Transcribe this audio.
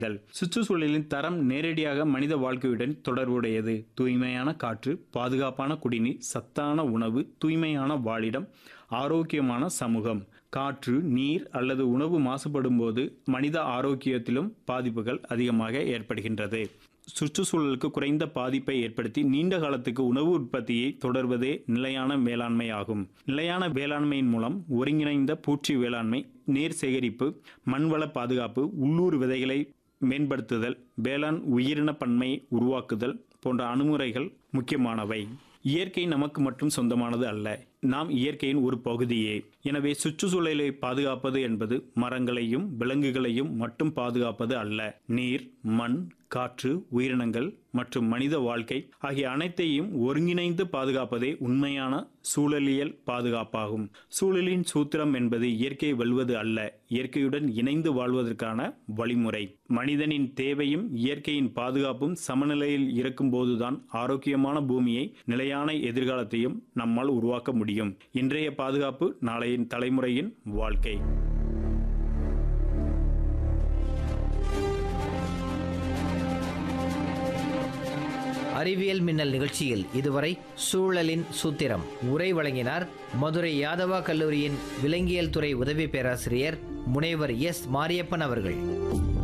தல். சுற்றுச்சூழலின் தரம் நேரடியாக மனித வாழ்க்கையுடன் தொடர்புடையது தூய்மையான காற்று பாதுகாப்பான குடிநீர் சத்தான உணவு தூய்மையான வாழிடம் ஆரோக்கியமான சமூகம் காற்று நீர் அல்லது உணவு மாசுபடும் போது மனித ஆரோக்கியத்திலும் பாதிப்புகள் அதிகமாக ஏற்படுகின்றது சுற்றுச்சூழலுக்கு குறைந்த பாதிப்பை ஏற்படுத்தி நீண்ட காலத்துக்கு உணவு உற்பத்தியை தொடர்வதே நிலையான வேளாண்மை ஆகும் நிலையான வேளாண்மையின் மூலம் ஒருங்கிணைந்த பூச்சி வேளாண்மை நீர் சேகரிப்பு மண்வள பாதுகாப்பு உள்ளூர் விதைகளை மேம்படுத்துதல் வேளாண் உயிரின பன்மையை உருவாக்குதல் போன்ற அணுகுமுறைகள் முக்கியமானவை இயற்கை நமக்கு மட்டும் சொந்தமானது அல்ல நாம் இயற்கையின் ஒரு பகுதியே எனவே சுற்றுச்சூழலை பாதுகாப்பது என்பது மரங்களையும் விலங்குகளையும் மட்டும் பாதுகாப்பது அல்ல நீர் மண் காற்று உயிரினங்கள் மற்றும் மனித வாழ்க்கை ஆகிய அனைத்தையும் ஒருங்கிணைந்து பாதுகாப்பதே உண்மையான சூழலியல் பாதுகாப்பாகும் சூழலின் சூத்திரம் என்பது இயற்கையை வெல்வது அல்ல இயற்கையுடன் இணைந்து வாழ்வதற்கான வழிமுறை மனிதனின் தேவையும் இயற்கையின் பாதுகாப்பும் சமநிலையில் இருக்கும்போதுதான் ஆரோக்கியமான பூமியை நிலையான எதிர்காலத்தையும் நம்மால் உருவாக்க முடியும் இன்றைய பாதுகாப்பு நாளைய தலைமுறையின் வாழ்க்கை அறிவியல் மின்னல் நிகழ்ச்சியில் இதுவரை சூழலின் சூத்திரம் உரை வழங்கினார் மதுரை யாதவா கல்லூரியின் விலங்கியல் துறை உதவி பேராசிரியர் முனைவர் எஸ் மாரியப்பன் அவர்கள்